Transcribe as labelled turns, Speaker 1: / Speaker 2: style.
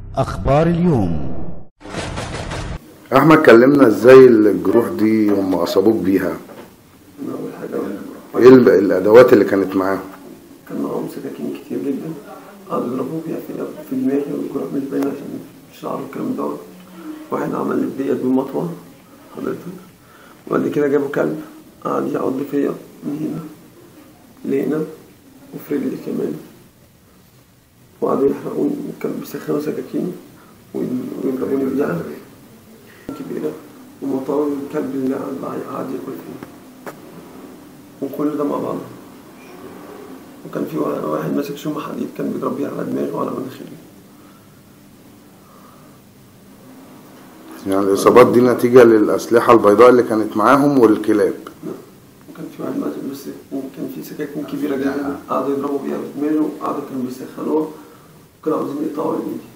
Speaker 1: أخبار اليوم
Speaker 2: احمد كلمنا ازاي الجروح دي هم اصابوك بيها
Speaker 3: أول حاجة
Speaker 2: ايه ال- الادوات اللي كانت معاهم
Speaker 3: كان معاهم سكاكين كتير جدا قعدوا يضربوا بيها في في دماغي والجروح مش باينة عشان الشعر والكلام دوت واحد عمل لي ديت بمطوة حضرتك وبعد كده جابوا كلب قعد يعض فيا من هنا لهنا وفي رجلي كمان وقعدوا يحرقوني كانوا بيسخنوا سكاكين ويضربوني بيها كبيرة ومطاوي الكلب اللي قعد قعد ياكل فيه وكل ده مع بعض وكان في واحد ماسك شومة حديد كان بيضرب بيها على دماغي وعلى مناخيري
Speaker 2: يعني الاصابات دي نتيجة للاسلحة البيضاء اللي كانت معاهم والكلاب
Speaker 3: وكان في واحد ماسك بس كان في سكاكين كبيرة جدا قعدوا يضربوا بيها في دماغي وقعدوا كانوا بيسخنوها وكانوا عاوزين يقطعوا ايدي